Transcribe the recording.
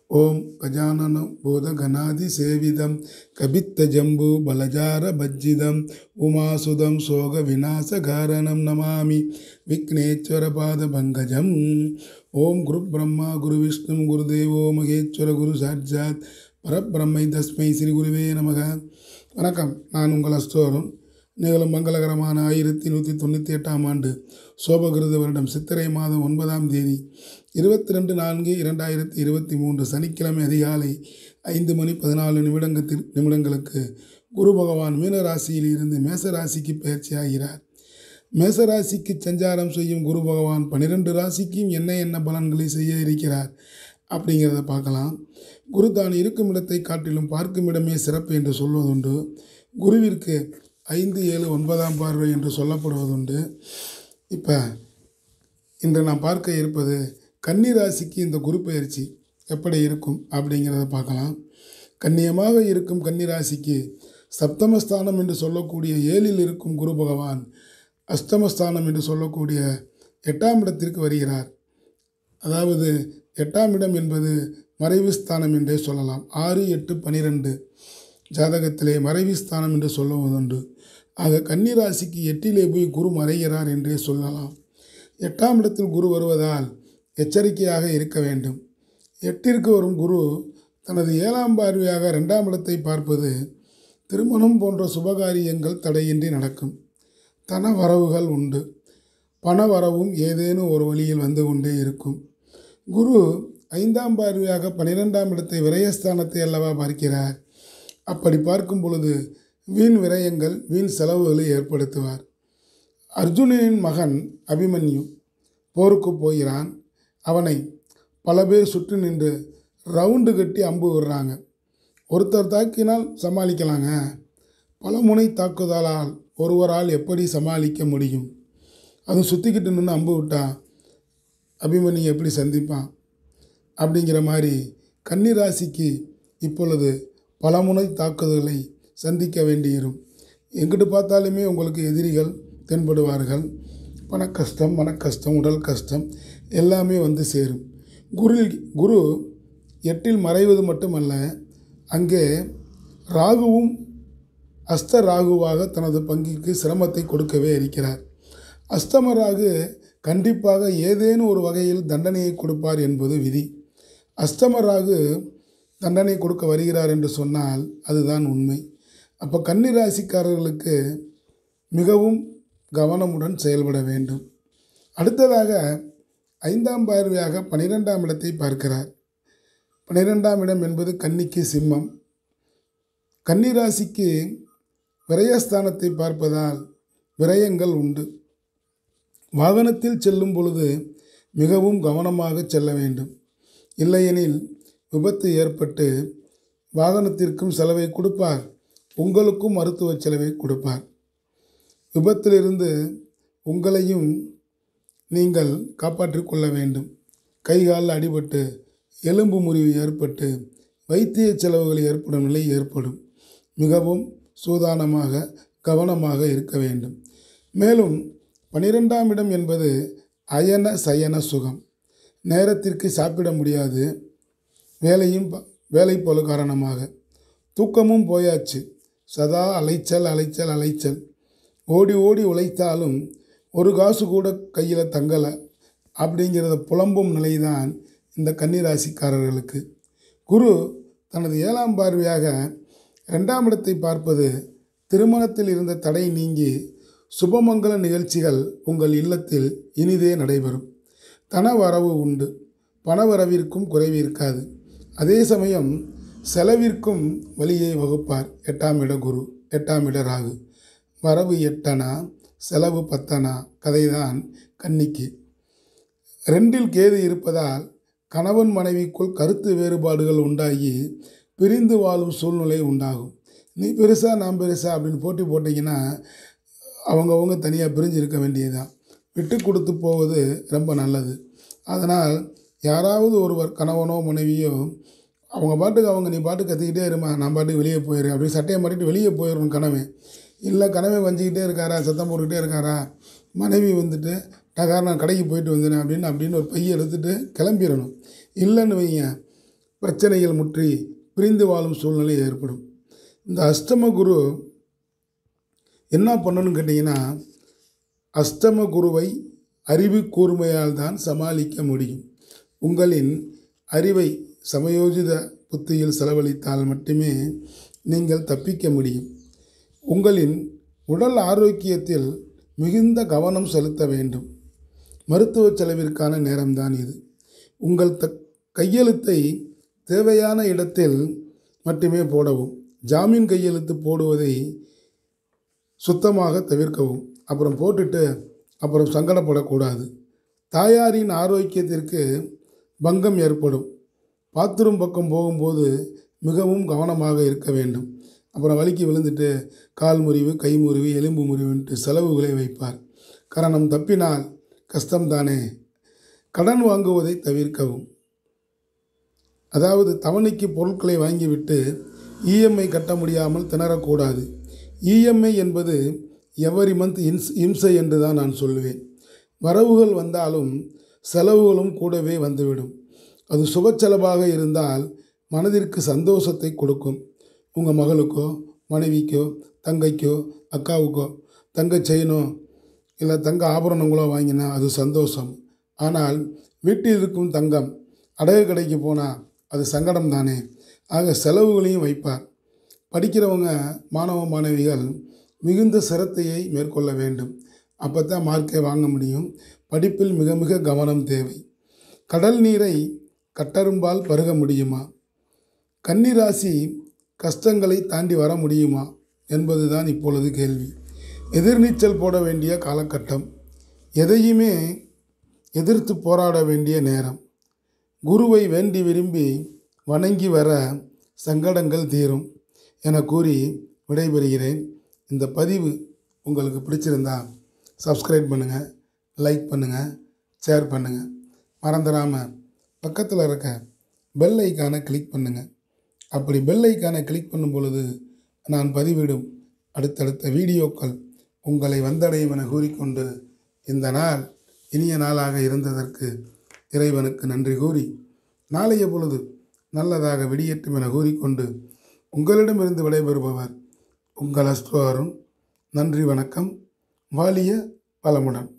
ஓம் கஜானனம் பூதகணாதிசேவிதம் கபித்த ஜம்பு பலஜார பஜ்ஜிதம் உமாசுதம் சோக விநாசகாரணம் நமாமி விக்னேஸ்வர பாத பங்கஜம் ஓம் குரு பிரம்மா குரு விஷ்ணு குரு தேவோ மகேஸ்வர குரு சாட்சாத் பரபிரம்மை தஸ்மை ஸ்ரீ குருவே நமக வணக்கம் நான் உங்கள் அஸ்தோரம் நிகழும் மங்களகரமான ஆயிரத்தி நூற்றி தொண்ணூற்றி எட்டாம் ஆண்டு சோபகிருத வருடம் சித்திரை மாதம் ஒன்பதாம் தேதி இருபத்தி ரெண்டு நான்கு இரண்டாயிரத்தி இருபத்தி மூன்று சனிக்கிழமை அதிகாலை ஐந்து மணி பதினாலு நிமிடங்கத்தில் நிமிடங்களுக்கு குரு பகவான் மீன ராசியில் இருந்து மேச ராசிக்கு பயிற்சி ஆகிறார் மேச ராசிக்கு சஞ்சாரம் செய்யும் குரு பகவான் பன்னிரெண்டு ராசிக்கும் என்ன என்ன பலன்களை செய்ய இருக்கிறார் அப்படிங்கிறத பார்க்கலாம் குரு தான் இருக்கும் இடத்தை காட்டிலும் பார்க்கும் இடமே சிறப்பு என்று சொல்வதுண்டு குருவிற்கு ஐந்து ஏழு ஒன்பதாம் பார்வை என்று சொல்லப்படுவதுண்டு இப்போ இன்று நாம் பார்க்க இருப்பது கன்னி ராசிக்கு இந்த குரு பயிற்சி எப்படி இருக்கும் அப்படிங்கிறத பார்க்கலாம் கண்ணியமாக இருக்கும் கன்னி ராசிக்கு சப்தமஸ்தானம் என்று சொல்லக்கூடிய ஏழில் இருக்கும் குரு பகவான் அஷ்டமஸ்தானம் என்று சொல்லக்கூடிய எட்டாம் இடத்திற்கு வருகிறார் அதாவது எட்டாம் இடம் என்பது மறைவு ஸ்தானம் என்றே சொல்லலாம் ஆறு எட்டு பனிரெண்டு ஜாதகத்திலே மறைவு ஸ்தானம் என்று சொல்லுவதுண்டு ஆக கன்னிராசிக்கு எட்டிலே போய் குரு மறைகிறார் என்றே சொல்லலாம் எட்டாம் இடத்தில் குரு வருவதால் எச்சரிக்கையாக இருக்க வேண்டும் எட்டிற்கு வரும் குரு தனது ஏழாம் பார்வையாக ரெண்டாம் இடத்தை பார்ப்பது திருமணம் போன்ற சுபகாரியங்கள் தடையின்றி நடக்கும் தன வரவுகள் உண்டு பண வரவும் ஏதேனும் ஒரு வழியில் வந்து கொண்டே இருக்கும் குரு ஐந்தாம் பார்வையாக பன்னிரெண்டாம் இடத்தை விரயஸ்தானத்தை அல்லவா பார்க்கிறார் அப்படி பார்க்கும் பொழுது வீண் விரயங்கள் வீண் செலவுகளை ஏற்படுத்துவார் அர்ஜுனனின் மகன் அபிமன்யு போருக்கு போகிறான் அவனை பல பேர் சுற்றி நின்று ரவுண்டு கட்டி அம்பு விடுறாங்க ஒருத்தர் தாக்கினால் சமாளிக்கலாங்க பல முனை தாக்குதலால் ஒருவரால் எப்படி சமாளிக்க முடியும் அது சுற்றிக்கிட்டு நின்று அம்பு விட்டா அபிமன்யு எப்படி சந்திப்பான் அப்படிங்கிற மாதிரி கன்னிராசிக்கு இப்பொழுது பல முனை தாக்குதல்களை சந்திக்க வேண்டியிரும் எங்கிட்டு பார்த்தாலுமே உங்களுக்கு எதிரிகள் தென்படுவார்கள் பண கஷ்டம் மன கஷ்டம் உடல் கஷ்டம் எல்லாமே வந்து சேரும் குரு குரு எட்டில் மறைவது மட்டுமல்ல அங்கே ராகுவும் அஸ்த ராகுவாக தனது பங்கிற்கு சிரமத்தை கொடுக்கவே இருக்கிறார் அஸ்தம ராகு கண்டிப்பாக ஏதேனும் ஒரு வகையில் தண்டனையை கொடுப்பார் என்பது விதி அஸ்தம ராகு தண்டனை கொடுக்க வருகிறார் என்று சொன்னால் அதுதான் உண்மை அப்போ கன்னி ராசிக்காரர்களுக்கு மிகவும் கவனமுடன் செயல்பட வேண்டும் அடுத்ததாக ஐந்தாம் பார்வையாக பனிரெண்டாம் இடத்தை பார்க்கிறார் பனிரெண்டாம் இடம் என்பது கன்னிக்கு சிம்மம் கன்னி ராசிக்கு விரயஸ்தானத்தை பார்ப்பதால் விரயங்கள் உண்டு வாகனத்தில் செல்லும் பொழுது மிகவும் கவனமாக செல்ல வேண்டும் இல்லையெனில் விபத்து ஏற்பட்டு வாகனத்திற்கும் செலவை கொடுப்பார் உங்களுக்கும் மருத்துவ செலவை கொடுப்பார் விபத்திலிருந்து உங்களையும் நீங்கள் காப்பாற்றிக் கொள்ள வேண்டும் கை காலில் அடிபட்டு எலும்பு முறிவு ஏற்பட்டு வைத்திய செலவுகள் ஏற்படும் நிலை ஏற்படும் மிகவும் சூதானமாக கவனமாக இருக்க வேண்டும் மேலும் பனிரெண்டாம் இடம் என்பது அயன சயன சுகம் நேரத்திற்கு சாப்பிட முடியாது வேலையும் வேலை போல காரணமாக தூக்கமும் போயாச்சு சதா அலைச்சல் அலைச்சல் அலைச்சல் ஓடி ஓடி உழைத்தாலும் ஒரு காசு கூட கையில் தங்கலை அப்படிங்கிறத புலம்பும் நிலைதான் இந்த கன்னிராசிக்காரர்களுக்கு குரு தனது ஏழாம் பார்வையாக ரெண்டாம் இடத்தை பார்ப்பது திருமணத்தில் இருந்த தடை நீங்கி சுபமங்கல நிகழ்ச்சிகள் உங்கள் இல்லத்தில் இனிதே நடைபெறும் தன வரவு உண்டு பணவரவிற்கும் குறைவு இருக்காது அதே சமயம் செலவிற்கும் வழியை வகுப்பார் எட்டாம் இட குரு எட்டாம் இட ராகு வரவு எட்டனா செலவு பத்தனா கதைதான் கன்னிக்கு ரெண்டில் கேது இருப்பதால் கணவன் மனைவிக்குள் கருத்து வேறுபாடுகள் உண்டாகி பிரிந்து வாழும் சூழ்நிலை உண்டாகும் நீ பெருசா நான் பெருசா அப்படின்னு போட்டி போட்டிங்கன்னா அவங்கவுங்க தனியாக பிரிஞ்சு இருக்க வேண்டியதுதான் விட்டு கொடுத்து போவது ரொம்ப நல்லது அதனால் யாராவது ஒருவர் கணவனோ மனைவியோ அவங்க பாட்டுக்கு அவங்க நீ பாட்டு கத்திக்கிட்டே இருமா நான் பாட்டுக்கு வெளியே போயிடுறேன் அப்படி சட்டையை மாட்டிட்டு வெளியே போயிடணும் கணவன் இல்லை கணவன் வஞ்சிக்கிட்டே இருக்காரா சத்தம் போட்டுக்கிட்டே இருக்காரா மனைவி வந்துட்டு டகார் நான் கடைக்கு போயிட்டு வந்தேன் அப்படின்னு அப்படின்னு ஒரு பையை எடுத்துகிட்டு கிளம்பிடணும் இல்லைன்னு வைங்க பிரச்சனைகள் முற்றி பிரிந்து வாழும் சூழ்நிலை ஏற்படும் இந்த அஷ்டம குரு என்ன பண்ணணும்னு கேட்டிங்கன்னா அஷ்டம குருவை அறிவு கூர்மையால் தான் சமாளிக்க முடியும் உங்களின் அறிவை சமயோஜித புத்தியில் செலவழித்தால் மட்டுமே நீங்கள் தப்பிக்க முடியும் உங்களின் உடல் ஆரோக்கியத்தில் மிகுந்த கவனம் செலுத்த வேண்டும் மருத்துவ செலவிற்கான நேரம்தான் இது உங்கள் த கையெழுத்தை தேவையான இடத்தில் மட்டுமே போடவும் ஜாமீன் கையெழுத்து போடுவதை சுத்தமாக தவிர்க்கவும் அப்புறம் போட்டுட்டு அப்புறம் சங்கடப்படக்கூடாது தாயாரின் ஆரோக்கியத்திற்கு பங்கம் ஏற்படும் பாத்ரூம் பக்கம் போகும்போது மிகவும் கவனமாக இருக்க வேண்டும் அப்புறம் வலிக்கு விழுந்துட்டு கால் முறிவு கை முறிவு எலும்பு முறிவுன்ட்டு செலவுகளை வைப்பார் காரணம் தப்பினால் கஷ்டம்தானே கடன் வாங்குவதை தவிர்க்கவும் அதாவது தவணைக்கு பொருட்களை வாங்கிவிட்டு இஎம்ஐ கட்ட முடியாமல் திணறக்கூடாது இஎம்ஐ என்பது எவரி மந்த் இன்ஸ் இம்சை என்று தான் நான் சொல்லுவேன் வரவுகள் வந்தாலும் செலவுகளும் கூடவே வந்துவிடும் அது சுப செலவாக இருந்தால் மனதிற்கு சந்தோஷத்தை கொடுக்கும் உங்கள் மகளுக்கோ மனைவிக்கோ தங்கைக்கோ அக்காவுக்கோ தங்க செயினோ இல்லை தங்க ஆபரணங்களோ வாங்கினா அது சந்தோஷம் ஆனால் வீட்டில் இருக்கும் தங்கம் அடகு கடைக்கு போனால் அது சங்கடம் தானே ஆக செலவுகளையும் வைப்பார் படிக்கிறவங்க மாணவ மாணவிகள் மிகுந்த சிரத்தையை மேற்கொள்ள வேண்டும் அப்போ தான் மார்க்கை வாங்க முடியும் படிப்பில் மிக மிக கவனம் தேவை கடல் நீரை கட்டரும்பால் பருக முடியுமா கன்னிராசி கஷ்டங்களை தாண்டி வர முடியுமா என்பதுதான் இப்பொழுது கேள்வி எதிர்நீச்சல் போட வேண்டிய காலகட்டம் எதையுமே எதிர்த்து போராட வேண்டிய நேரம் குருவை வேண்டி விரும்பி வணங்கி வர சங்கடங்கள் தீரும் என கூறி விடைபெறுகிறேன் இந்த பதிவு உங்களுக்கு பிடிச்சிருந்தா சப்ஸ்கிரைப் பண்ணுங்கள் லைக் பண்ணுங்கள் ஷேர் பண்ணுங்கள் மறந்துடாமல் பக்கத்தில் இருக்க பெல் ஐக்கானை கிளிக் பண்ணுங்கள் அப்படி பெல் ஐக்கானை கிளிக் பண்ணும் பொழுது நான் பதிவிடும் அடுத்தடுத்த வீடியோக்கள் உங்களை வந்தடையும் என கூறிக்கொண்டு இந்த நாள் இனிய நாளாக இருந்ததற்கு இறைவனுக்கு நன்றி கூறி நாளைய பொழுது நல்லதாக விடியட்டும் என கூறிக்கொண்டு உங்களிடமிருந்து விடைபெறுபவர் உங்கள் அஸ்ட்ரோ அருண் நன்றி வணக்கம் வாலிய பலமுடன்